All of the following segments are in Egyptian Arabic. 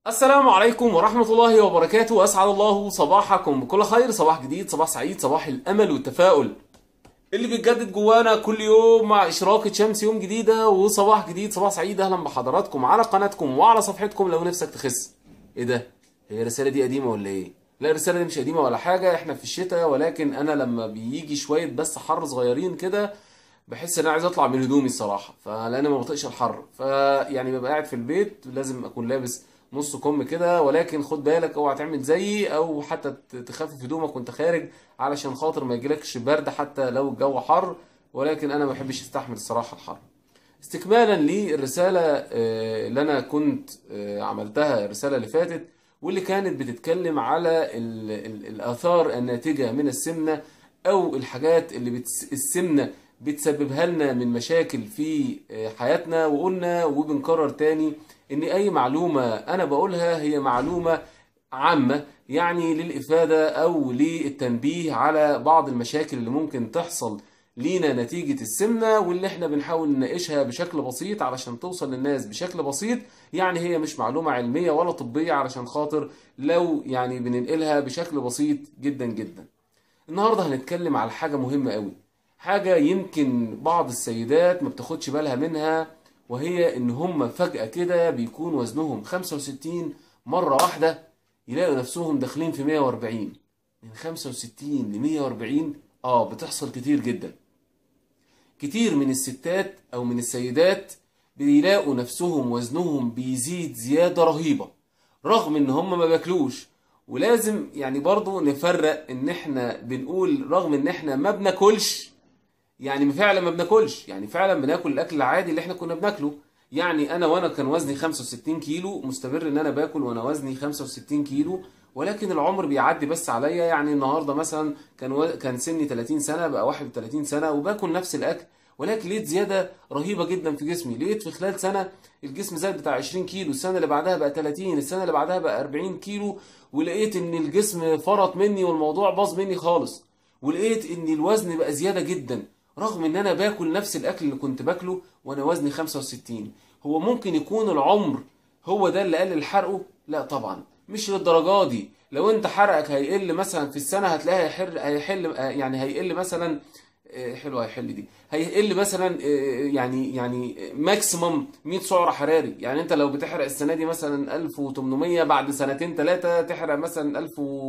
السلام عليكم ورحمة الله وبركاته أسعد الله صباحكم بكل خير صباح جديد صباح سعيد صباح الأمل والتفاؤل اللي بيتجدد جوانا كل يوم مع إشراقة شمس يوم جديدة وصباح جديد صباح سعيد أهلا بحضراتكم على قناتكم وعلى صفحتكم لو نفسك تخس إيه ده؟ هي الرسالة دي قديمة ولا إيه؟ لا الرسالة دي مش قديمة ولا حاجة إحنا في الشتاء ولكن أنا لما بيجي شوية بس حر صغيرين كده بحس ان انا عايز اطلع من هدومي الصراحه فلان ما بطيقش الحر فيعني ببقى قاعد في البيت لازم اكون لابس نص كم كده ولكن خد بالك اوعى تعمل زيي او حتى ت- تخفف هدومك وانت خارج علشان خاطر ما يجيلكش برد حتى لو الجو حر ولكن انا ما بحبش استحمل الصراحه الحر استكمالا للرساله آه، اللي انا كنت آه، عملتها الرساله اللي فاتت واللي كانت بتتكلم على ال- ال- الاثار الناتجه من السمنه او الحاجات اللي بتس... السمنه بتسببها لنا من مشاكل في آه، حياتنا وقلنا وبنكرر تاني ان اي معلومه انا بقولها هي معلومه عامه يعني للافاده او للتنبيه على بعض المشاكل اللي ممكن تحصل لينا نتيجة السمنة واللي احنا بنحاول نناقشها بشكل بسيط علشان توصل للناس بشكل بسيط يعني هي مش معلومة علمية ولا طبية علشان خاطر لو يعني بننقلها بشكل بسيط جدا جدا النهارده هنتكلم على حاجة مهمة قوي حاجة يمكن بعض السيدات ما بتاخدش بالها منها وهي ان هم فجأة كده بيكون وزنهم 65 مرة واحدة يلاقوا نفسهم داخلين في 140 من 65 ل 140 اه بتحصل كتير جدا كتير من الستات او من السيدات بيلاقوا نفسهم وزنهم بيزيد زيادة رهيبة رغم ان هم ما بياكلوش ولازم يعني برضو نفرق ان احنا بنقول رغم ان احنا ما بناكلش يعني فعلا ما بناكلش يعني فعلا بناكل الاكل العادي اللي احنا كنا بناكله يعني انا وانا كان وزني 65 كيلو مستمر ان انا باكل وانا وزني 65 كيلو ولكن العمر بيعدي بس عليا يعني النهارده مثلا كان و... كان سني 30 سنه بقى 31 سنه وباكل نفس الاكل ولكن لقيت زياده رهيبه جدا في جسمي لقيت في خلال سنه الجسم زاد بتاع 20 كيلو السنه اللي بعدها بقى 30 السنه اللي بعدها بقى 40 كيلو ولقيت ان الجسم فرط مني والموضوع باظ مني خالص ولقيت ان الوزن بقى زياده جدا رغم ان انا باكل نفس الاكل اللي كنت باكله وانا وزني 65 هو ممكن يكون العمر هو ده اللي قلل حرقه لا طبعا مش للدرجه دي لو انت حرقك هيقل مثلا في السنه هتلاقي هيحل هيحل يعني هيقل مثلا آه، حلوه هيحل دي هيقل مثلا آه، يعني يعني ماكسيمم 100 سعر حراري يعني انت لو بتحرق السنه دي مثلا 1800 بعد سنتين ثلاثه تحرق مثلا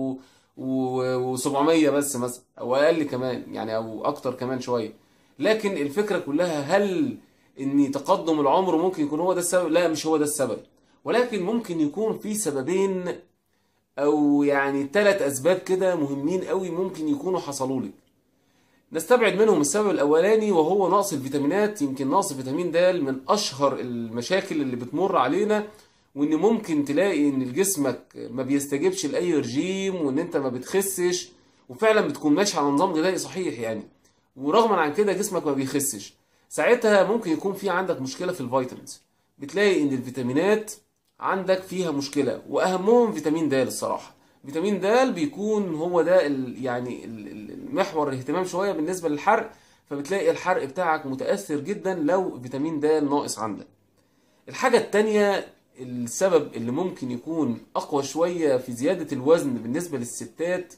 1700 بس مثلا او اقل كمان يعني او اكتر كمان شويه لكن الفكره كلها هل ان تقدم العمر ممكن يكون هو ده السبب لا مش هو ده السبب ولكن ممكن يكون في سببين او يعني ثلاث اسباب كده مهمين قوي ممكن يكونوا حصلوا لك نستبعد منهم السبب الاولاني وهو نقص الفيتامينات يمكن نقص فيتامين د من اشهر المشاكل اللي بتمر علينا وان ممكن تلاقي ان جسمك ما بيستجيبش لاي رجيم وان انت ما بتخسش وفعلا بتكون ماشي على نظام غذائي صحيح يعني ورغما عن كده جسمك ما بيخسش ساعتها ممكن يكون في عندك مشكله في الفيتامينز بتلاقي ان الفيتامينات عندك فيها مشكله واهمهم فيتامين د الصراحه فيتامين د بيكون هو ده ال يعني ال- ال- المحور الاهتمام شويه بالنسبه للحرق فبتلاقي الحرق بتاعك متاثر جدا لو فيتامين د ناقص عندك الحاجة التانية السبب اللي ممكن يكون أقوى شوية في زيادة الوزن بالنسبة للستات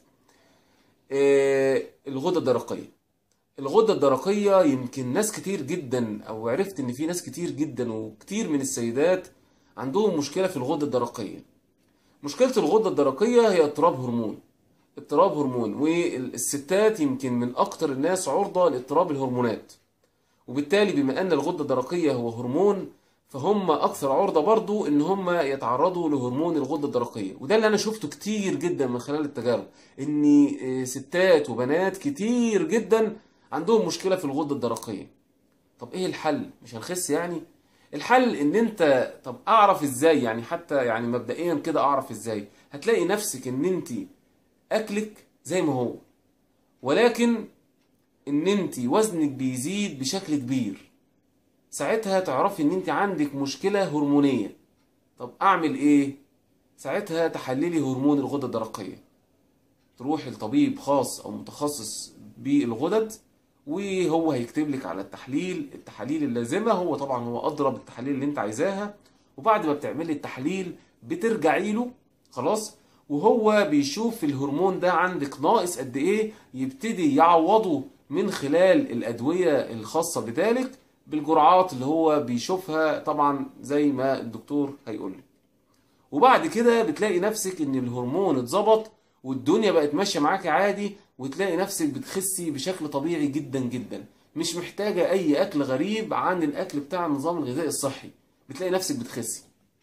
آه، الغدة الدرقية الغدة الدرقية يمكن ناس كتير جدا أو عرفت إن في ناس كتير جدا وكتير من السيدات عندهم مشكلة في الغدة الدرقية مشكلة الغدة الدرقية هي اضطراب هرمون اضطراب هرمون والستات يمكن من أكتر الناس عرضة لاضطراب الهرمونات وبالتالي بما ان الغده الدرقيه هو هرمون فهم اكثر عرضه برضو ان هم يتعرضوا لهرمون الغده الدرقيه وده اللي انا شفته كتير جدا من خلال التجارب ان آه، ستات وبنات كتير جدا عندهم مشكله في الغده الدرقيه طب ايه الحل مش هنخس يعني الحل ان انت طب اعرف ازاي يعني حتى يعني مبدئيا كده اعرف ازاي هتلاقي نفسك ان انت اكلك زي ما هو ولكن ان انت وزنك بيزيد بشكل كبير ساعتها تعرفي ان انت عندك مشكلة هرمونية طب اعمل ايه ساعتها تحللي هرمون الغدة الدرقية تروحي لطبيب خاص او متخصص بالغدد وهو هيكتب لك على التحليل التحاليل اللازمة هو طبعا هو أدرى بالتحاليل اللي أنت عايزاها وبعد ما بتعملي التحليل بترجعي له خلاص وهو بيشوف الهرمون ده عندك ناقص قد ايه يبتدي يعوضه من خلال الادويه الخاصه بذلك بالجرعات اللي هو بيشوفها طبعا زي ما الدكتور هيقول لك وبعد كده بتلاقي نفسك ان الهرمون اتظبط والدنيا بقت ماشيه معاكي عادي وتلاقي نفسك بتخسي بشكل طبيعي جدا جدا مش محتاجه اي اكل غريب عن الاكل بتاع النظام الغذائي الصحي بتلاقي نفسك بتخسي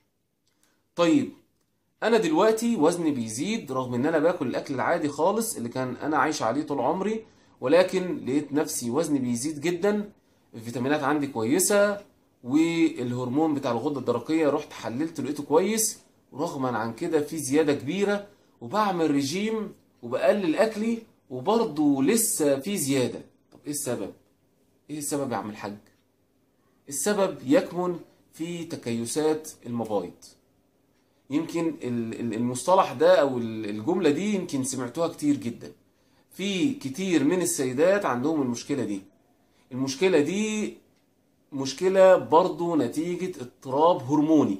طيب انا دلوقتي وزني بيزيد رغم ان انا باكل الاكل العادي خالص اللي كان انا عايش عليه طول عمري ولكن لقيت نفسي وزني بيزيد جدا الفيتامينات عندي كويسه والهرمون بتاع الغده الدرقيه رحت حللت لقيته كويس ورغما عن كده في زياده كبيره وبعمل رجيم وبقلل اكلي وبرضه لسه في زياده طب ايه السبب ايه السبب يا عم الحاج السبب يكمن في تكيسات المبايض يمكن ال- ال- المصطلح ده او ال- الجمله دي يمكن سمعتوها كتير جدا في كتير من السيدات عندهم المشكله دي المشكله دي مشكله برضو نتيجه اضطراب هرموني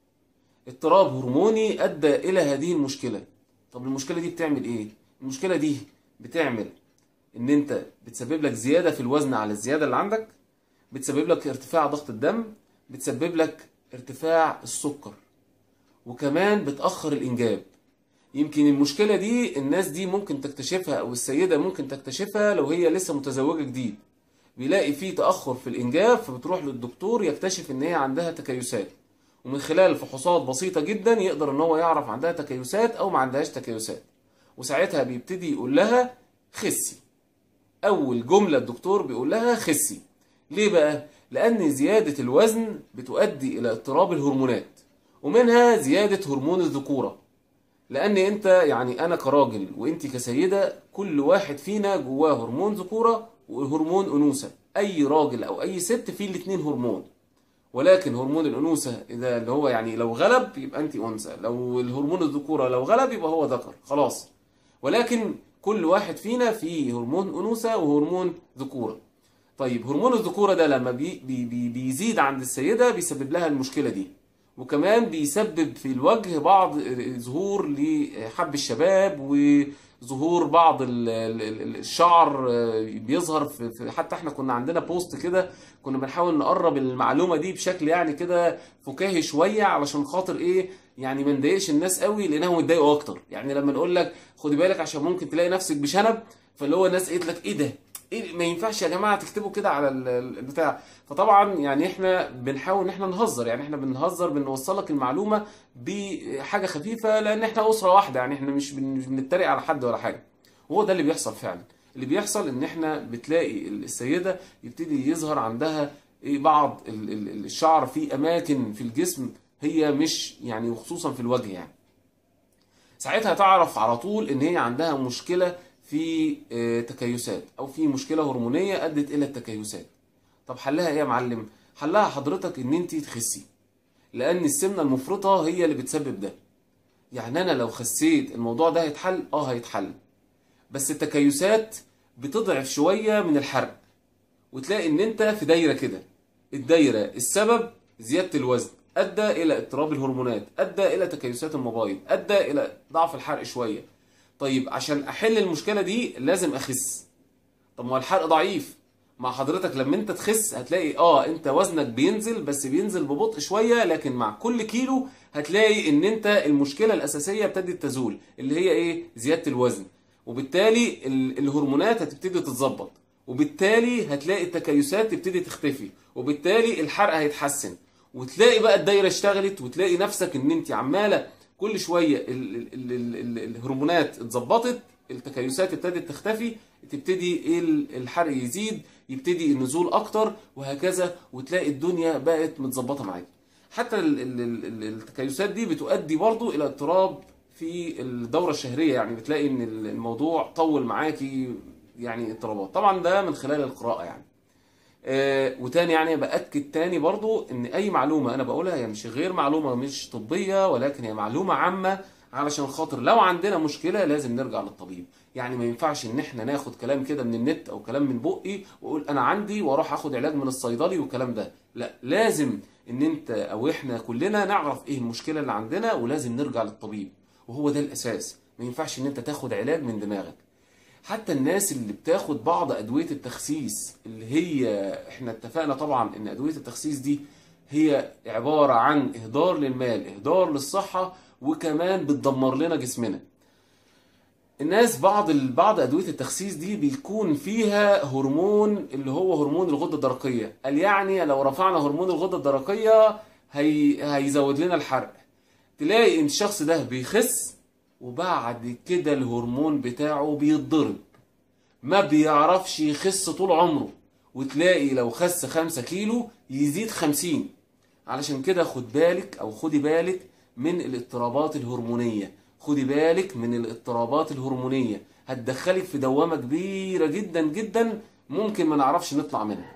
اضطراب هرموني ادى الى هذه المشكله طب المشكله دي بتعمل ايه المشكله دي بتعمل ان انت بتسبب لك زياده في الوزن على الزياده اللي عندك بتسبب لك ارتفاع ضغط الدم بتسبب لك ارتفاع السكر وكمان بتأخر الإنجاب يمكن المشكلة دي الناس دي ممكن تكتشفها أو السيدة ممكن تكتشفها لو هي لسه متزوجة جديد بيلاقي فيه تأخر في الإنجاب فبتروح للدكتور يكتشف إن هي عندها تكيسات ومن خلال فحوصات بسيطة جدا يقدر إن هو يعرف عندها تكيسات أو ما عندهاش تكيسات وساعتها بيبتدي يقول لها خسي أول جملة الدكتور بيقول لها خسي ليه بقى؟ لأن زيادة الوزن بتؤدي إلى اضطراب الهرمونات ومنها زيادة هرمون الذكورة لأن أنت يعني أنا كراجل وأنت كسيدة كل واحد فينا جواه هرمون ذكورة وهرمون أنوثة أي راجل أو أي ست فيه الاتنين هرمون ولكن هرمون الأنوثة إذا اللي هو يعني لو غلب يبقى أنت أنثى لو الهرمون الذكورة لو غلب يبقى هو ذكر خلاص ولكن كل واحد فينا فيه هرمون أنوثة وهرمون ذكورة طيب هرمون الذكورة ده لما بي بي بي بيزيد عند السيدة بيسبب لها المشكلة دي وكمان بيسبب في الوجه بعض ظهور لحب الشباب وظهور بعض ال- ال- ال- الشعر بيظهر في في- حتى احنا كنا عندنا بوست كده كنا بنحاول نقرب المعلومة دي بشكل يعني كده فكاهي شوية علشان خاطر ايه يعني ما نضايقش الناس قوي لانهم يتضايقوا اكتر يعني لما نقول لك خدي بالك عشان ممكن تلاقي نفسك بشنب فاللي هو الناس قالت لك ايه ده إيه ما ينفعش يا جماعه تكتبوا كده على ال- ال- البتاع فطبعا يعني احنا بنحاول ان احنا نهزر يعني احنا بنهزر بنوصل لك المعلومه بحاجه خفيفه لان احنا اسره واحده يعني احنا مش بن- مش بنتريق على حد ولا حاجه وهو ده اللي بيحصل فعلا اللي بيحصل ان احنا بتلاقي السيده يبتدي يظهر عندها ايه بعض ال- ال- الشعر في اماكن في الجسم هي مش يعني وخصوصا في الوجه يعني ساعتها تعرف على طول ان هي عندها مشكله في آه، تكيسات او في مشكله هرمونيه ادت الى التكيسات طب حلها ايه يا معلم حلها حضرتك ان انت تخسي لان السمنه المفرطه هي اللي بتسبب ده يعني انا لو خسيت الموضوع ده هيتحل اه هيتحل بس التكيسات بتضعف شويه من الحرق وتلاقي ان انت في دايره كده الدايره السبب زياده الوزن ادى الى اضطراب الهرمونات ادى الى تكيسات المبايض ادى الى ضعف الحرق شويه طيب عشان احل المشكله دي لازم اخس طب ما هو الحرق ضعيف مع حضرتك لما انت تخس هتلاقي اه انت وزنك بينزل بس بينزل ببطء شويه لكن مع كل كيلو هتلاقي ان انت المشكله الاساسيه ابتدت تزول اللي هي ايه زياده الوزن وبالتالي ال- الهرمونات هتبتدي تتظبط وبالتالي هتلاقي التكيسات تبتدي تختفي وبالتالي الحرق هيتحسن وتلاقي بقى الدايره اشتغلت وتلاقي نفسك ان انت عماله كل شويه ال ال ال ال ال الهرمونات اتظبطت التكيسات ابتدت تختفي تبتدي ايه ال- الحرق يزيد يبتدي النزول اكتر وهكذا وتلاقي الدنيا بقت متظبطه معاك حتى ال- ال- ال- ال- التكيسات دي بتؤدي برضو الى اضطراب في الدوره الشهريه يعني بتلاقي ان ال- الموضوع طول معاكي يعني اضطرابات طبعا ده من خلال القراءه يعني آه، وتاني يعني باكد تاني برضو ان اي معلومه انا بقولها هي مش غير معلومه مش طبيه ولكن هي معلومه عامه علشان خاطر لو عندنا مشكله لازم نرجع للطبيب يعني ما ينفعش ان احنا ناخد كلام كده من النت او كلام من بقي واقول انا عندي واروح اخد علاج من الصيدلي والكلام ده لا لازم ان انت او احنا كلنا نعرف ايه المشكله اللي عندنا ولازم نرجع للطبيب وهو ده الاساس ما ينفعش ان انت تاخد علاج من دماغك حتى الناس اللي بتاخد بعض ادويه التخسيس اللي هي احنا اتفقنا طبعا ان ادويه التخسيس دي هي عباره عن اهدار للمال اهدار للصحه وكمان بتدمر لنا جسمنا الناس بعض ال- بعض ادويه التخسيس دي بيكون فيها هرمون اللي هو هرمون الغده الدرقيه قال يعني لو رفعنا هرمون الغده الدرقيه هي هيزود لنا الحرق تلاقي ان الشخص ده بيخس وبعد كده الهرمون بتاعه بيتضرب ما بيعرفش يخس طول عمره وتلاقي لو خس خمسة كيلو يزيد خمسين علشان كده خد بالك او خدي بالك من الاضطرابات الهرمونية خدي بالك من الاضطرابات الهرمونية هتدخلك في دوامة كبيرة جدا جدا ممكن ما نعرفش نطلع منها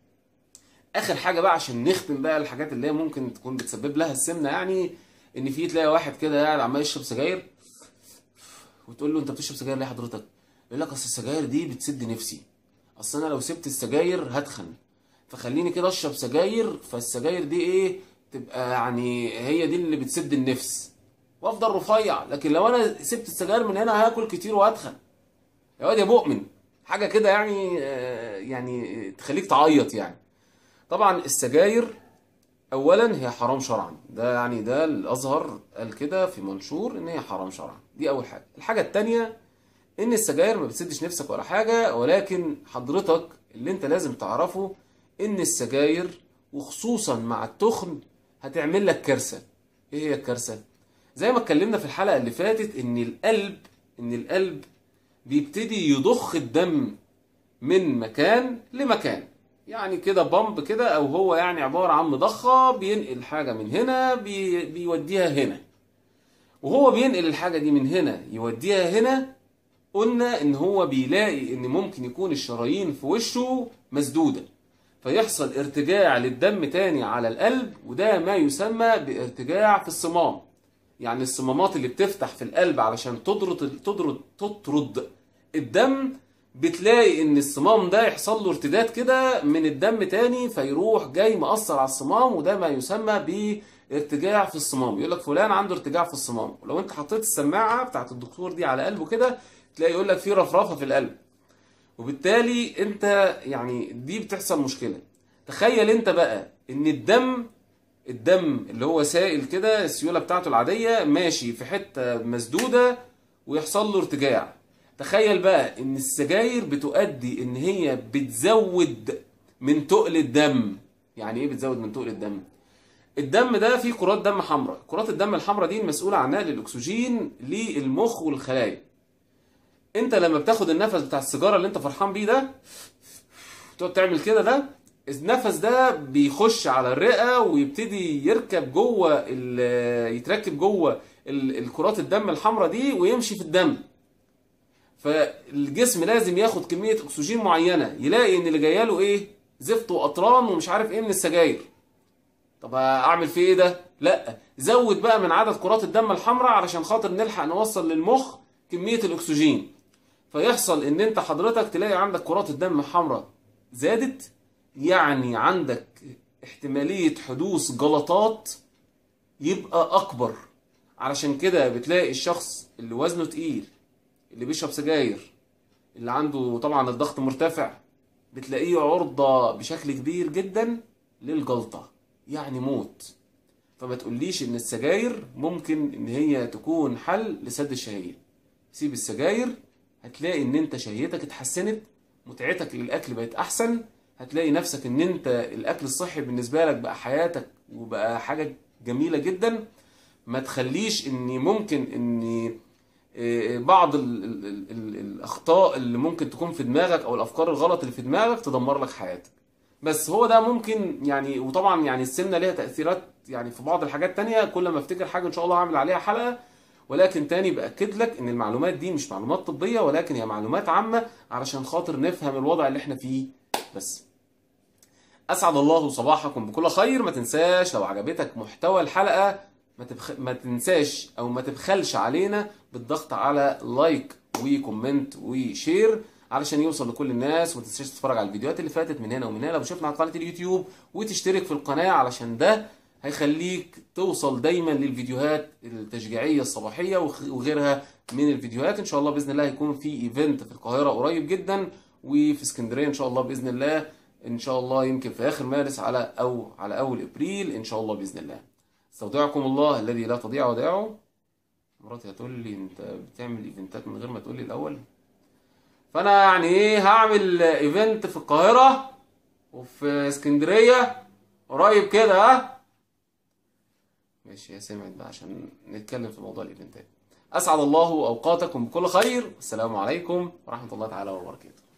اخر حاجة بقى عشان نختم بقى الحاجات اللي هي ممكن تكون بتسبب لها السمنة يعني ان في تلاقي واحد كده قاعد عمال يشرب سجاير وتقول له انت بتشرب سجاير ليه حضرتك يقول لك اصل السجاير دي بتسد نفسي اصل انا لو سبت السجاير هتخن فخليني كده اشرب سجاير فالسجاير دي ايه تبقى يعني هي دي اللي بتسد النفس وافضل رفيع لكن لو انا سبت السجاير من هنا هاكل كتير وهتخن يا واد يا مؤمن حاجه كده يعني آه، يعني تخليك تعيط يعني طبعا السجاير اولا هي حرام شرعا ده يعني ده الازهر قال كده في منشور ان هي حرام شرعا دي اول حاجه الحاجه التانية ان السجاير ما بتسدش نفسك ولا حاجه ولكن حضرتك اللي انت لازم تعرفه ان السجاير وخصوصا مع التخن هتعمل لك كارثه ايه هي الكارثه زي ما اتكلمنا في الحلقه اللي فاتت ان القلب ان القلب بيبتدي يضخ الدم من مكان لمكان يعني كده بامب كده او هو يعني عباره عن مضخه بينقل حاجه من هنا بي بيوديها هنا وهو بينقل الحاجه دي من هنا يوديها هنا قلنا ان هو بيلاقي ان ممكن يكون الشرايين في وشه مسدوده فيحصل ارتجاع للدم تاني على القلب وده ما يسمى بارتجاع في الصمام يعني الصمامات اللي بتفتح في القلب علشان تطرد تطرد تطرد الدم بتلاقي ان الصمام ده يحصل له ارتداد كده من الدم تاني فيروح جاي مأثر على الصمام وده ما يسمى بارتجاع في الصمام يقول لك فلان عنده ارتجاع في الصمام ولو انت حطيت السماعه بتاعت الدكتور دي على قلبه كده تلاقي يقول لك في رفرفه في القلب وبالتالي انت يعني دي بتحصل مشكله تخيل انت بقى ان الدم الدم اللي هو سائل كده السيوله بتاعته العاديه ماشي في حته مسدوده ويحصل له ارتجاع تخيل بقى ان السجاير بتؤدي ان هي بتزود من تقل الدم يعني ايه بتزود من تقل الدم الدم ده فيه كرات دم حمراء كرات الدم الحمراء دي المسؤوله عن نقل الاكسجين للمخ والخلايا انت لما بتاخد النفس بتاع السيجاره اللي انت فرحان بيه ده تقعد تعمل كده ده النفس ده بيخش على الرئه ويبتدي يركب جوه ال- يتركب جوه ال- الكرات الدم الحمراء دي ويمشي في الدم فالجسم لازم ياخد كميه اكسجين معينه يلاقي ان اللي جايه له ايه زفت وقطران ومش عارف ايه من السجاير طب اعمل فيه ايه ده لا زود بقى من عدد كرات الدم الحمراء علشان خاطر نلحق نوصل للمخ كميه الاكسجين فيحصل ان انت حضرتك تلاقي عندك كرات الدم الحمراء زادت يعني عندك احتماليه حدوث جلطات يبقى اكبر علشان كده بتلاقي الشخص اللي وزنه تقيل اللي بيشرب سجاير اللي عنده طبعا الضغط مرتفع بتلاقيه عرضة بشكل كبير جدا للجلطة يعني موت فما تقوليش ان السجاير ممكن ان هي تكون حل لسد الشهية سيب السجاير هتلاقي ان انت شهيتك اتحسنت متعتك للاكل بقت احسن هتلاقي نفسك ان انت الاكل الصحي بالنسبة لك بقى حياتك وبقى حاجة جميلة جدا ما تخليش ان ممكن ان إيه، بعض ال ال ال ال الاخطاء اللي ممكن تكون في دماغك او الافكار الغلط اللي في دماغك تدمر لك حياتك بس هو ده ممكن يعني وطبعا يعني السمنه ليها تاثيرات يعني في بعض الحاجات تانية كل ما افتكر حاجه ان شاء الله هعمل عليها حلقه ولكن تاني باكد لك ان المعلومات دي مش معلومات طبيه ولكن هي معلومات عامه علشان خاطر نفهم الوضع اللي احنا فيه بس اسعد الله صباحكم بكل خير ما تنساش لو عجبتك محتوى الحلقه ما, تبخ... ما تنساش او ما تبخلش علينا بالضغط على لايك وكومنت وشير علشان يوصل لكل الناس وما تنساش تتفرج على الفيديوهات اللي فاتت من هنا ومن هنا وشوفنا على قناه اليوتيوب وتشترك في القناه علشان ده هيخليك توصل دايما للفيديوهات التشجيعيه الصباحيه وخ- وغيرها من الفيديوهات ان شاء الله باذن الله هيكون في ايفنت في القاهره قريب جدا وفي اسكندريه ان شاء الله باذن الله ان شاء الله يمكن في اخر مارس على او على اول ابريل ان شاء الله باذن الله استودعكم الله الذي لا تضيع ودائعه مراتي هتقول لي انت بتعمل ايفنتات من غير ما تقول لي الاول فانا يعني ايه هعمل ايفنت في القاهره وفي اسكندريه قريب كده ها ماشي يا سمعت بقى عشان نتكلم في موضوع الايفنتات اسعد الله اوقاتكم بكل خير والسلام عليكم ورحمه الله تعالى وبركاته